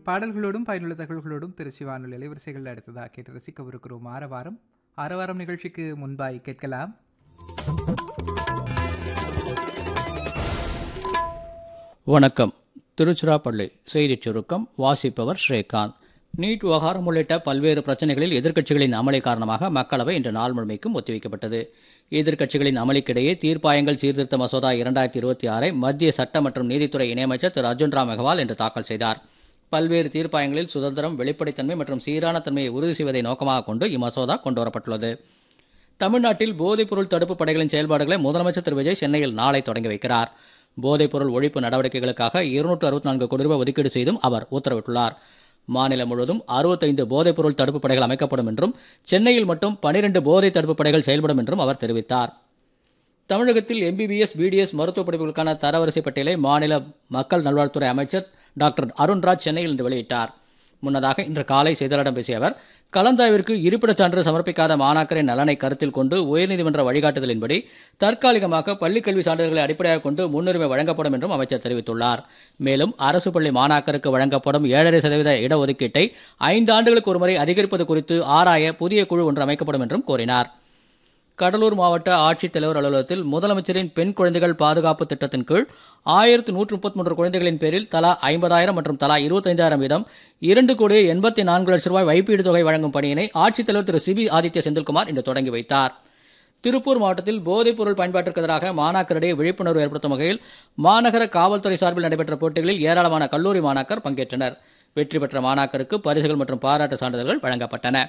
பாடல்களோடும் பயனுள்ள தகவல்களோடும் திருச்சி வானொலி அலைவரிசைகள் அடுத்ததாக கேட்டு ரசிக்கவிருக்கிறோம் ஆரவாரம் ஆரவாரம் நிகழ்ச்சிக்கு முன்பாய் கேட்கலாம் வணக்கம் திருச்சிராப்பள்ளி செய்திச் சுருக்கம் வாசிப்பவர் ஸ்ரீகாந்த் நீட் விவகாரம் உள்ளிட்ட பல்வேறு பிரச்சனைகளில் எதிர்க்கட்சிகளின் அமளி காரணமாக மக்களவை இன்று நாள் முழுமைக்கும் ஒத்திவைக்கப்பட்டது எதிர்க்கட்சிகளின் அமளிக்கிடையே தீர்ப்பாயங்கள் சீர்திருத்த மசோதா இரண்டாயிரத்தி இருபத்தி ஆறை மத்திய சட்ட மற்றும் நீதித்துறை இணையமைச்சர் திரு அர்ஜுன் ராம் மெகவால் இன்று தாக்கல் செய்தார் பல்வேறு தீர்ப்பாயங்களில் சுதந்திரம் வெளிப்படைத்தன்மை மற்றும் சீரான தன்மையை உறுதி செய்வதை நோக்கமாக கொண்டு இம்மசோதா கொண்டுவரப்பட்டுள்ளது தமிழ்நாட்டில் போதைப்பொருள் தடுப்பு படைகளின் செயல்பாடுகளை முதலமைச்சர் திரு விஜய் சென்னையில் நாளை தொடங்கி வைக்கிறார் போதைப்பொருள் ஒழிப்பு நடவடிக்கைகளுக்காக இருநூற்று அறுபத்தி நான்கு கோடி ரூபாய் ஒதுக்கீடு செய்தும் அவர் உத்தரவிட்டுள்ளார் மாநிலம் முழுவதும் அறுபத்தைந்து போதைப்பொருள் தடுப்பு படைகள் அமைக்கப்படும் என்றும் சென்னையில் மட்டும் பனிரெண்டு போதை தடுப்பு படைகள் செயல்படும் என்றும் அவர் தெரிவித்தார் தமிழகத்தில் எம்பிபிஎஸ் பிடிஎஸ் மருத்துவ படிப்புகளுக்கான தரவரிசை பட்டியலை மாநில மக்கள் நல்வாழ்வுத்துறை அமைச்சர் டாக்டர் அருண்ராஜ் சென்னையில் இன்று வெளியிட்டார் முன்னதாக இன்று காலை செய்தியாளர்களிடம் பேசிய அவர் கலந்தாய்விற்கு இருப்பிடச் சான்று சமர்ப்பிக்காத மாணாக்கரின் நலனை கருத்தில் கொண்டு உயர்நீதிமன்ற வழிகாட்டுதலின்படி தற்காலிகமாக பள்ளிக் கல்வி சான்றிதழ்களை அடிப்படையாக கொண்டு முன்னுரிமை வழங்கப்படும் என்றும் அமைச்சர் தெரிவித்துள்ளார் மேலும் அரசு பள்ளி மாணாக்கருக்கு வழங்கப்படும் ஏழரை சதவீத இடஒதுக்கீட்டை ஐந்து ஆண்டுகளுக்கு ஒருமுறை அதிகரிப்பது குறித்து ஆராய புதிய குழு ஒன்று அமைக்கப்படும் என்றும் கூறினார் கடலூர் மாவட்ட ஆட்சித்தலைவர் அலுவலகத்தில் முதலமைச்சரின் பெண் குழந்தைகள் பாதுகாப்பு திட்டத்தின் கீழ் ஆயிரத்து நூற்று முப்பத்தி மூன்று குழந்தைகளின் பேரில் தலா ஐம்பதாயிரம் மற்றும் தலா இருபத்தைந்தாயிரம் வீதம் இரண்டு கோடி எண்பத்தி நான்கு லட்சம் ரூபாய் வைப்பீடு தொகை வழங்கும் பணியினை ஆட்சித்தலைவர் திரு சிபி ஆதித்ய செந்தில்குமார் இன்று தொடங்கி வைத்தார் திருப்பூர் மாவட்டத்தில் போதைப் பொருள் பயன்பாட்டிற்கு எதிராக மாணாக்கரிடையே விழிப்புணர்வு ஏற்படுத்தும் வகையில் மாநகர காவல்துறை சார்பில் நடைபெற்ற போட்டிகளில் ஏராளமான கல்லூரி மாணாக்கர் பங்கேற்றனர் வெற்றி பெற்ற மாணாக்கருக்கு பரிசுகள் மற்றும் பாராட்டு சான்றிதழ்கள் வழங்கப்பட்டன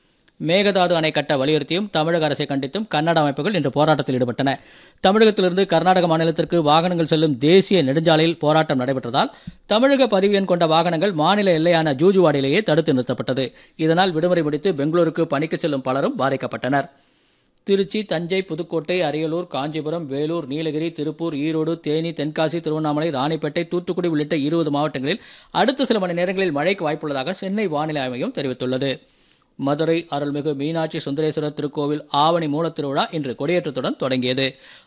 மேகதாது அணை கட்ட வலியுறுத்தியும் தமிழக அரசை கண்டித்தும் கன்னட அமைப்புகள் இன்று போராட்டத்தில் ஈடுபட்டன தமிழகத்திலிருந்து கர்நாடக மாநிலத்திற்கு வாகனங்கள் செல்லும் தேசிய நெடுஞ்சாலையில் போராட்டம் நடைபெற்றதால் தமிழக பதிவு எண் கொண்ட வாகனங்கள் மாநில எல்லையான ஜூஜுவாடியிலேயே தடுத்து நிறுத்தப்பட்டது இதனால் விடுமுறை முடித்து பெங்களூருக்கு பணிக்கு செல்லும் பலரும் பாதிக்கப்பட்டனர் திருச்சி தஞ்சை புதுக்கோட்டை அரியலூர் காஞ்சிபுரம் வேலூர் நீலகிரி திருப்பூர் ஈரோடு தேனி தென்காசி திருவண்ணாமலை ராணிப்பேட்டை தூத்துக்குடி உள்ளிட்ட இருபது மாவட்டங்களில் அடுத்த சில மணி நேரங்களில் மழைக்கு வாய்ப்புள்ளதாக சென்னை வானிலை ஆய்வு தெரிவித்துள்ளது மதுரை அருள்மிகு மீனாட்சி சுந்தரேஸ்வரர் திருக்கோவில் ஆவணி மூலத்திருவிழா இன்று கொடியேற்றத்துடன் தொடங்கியது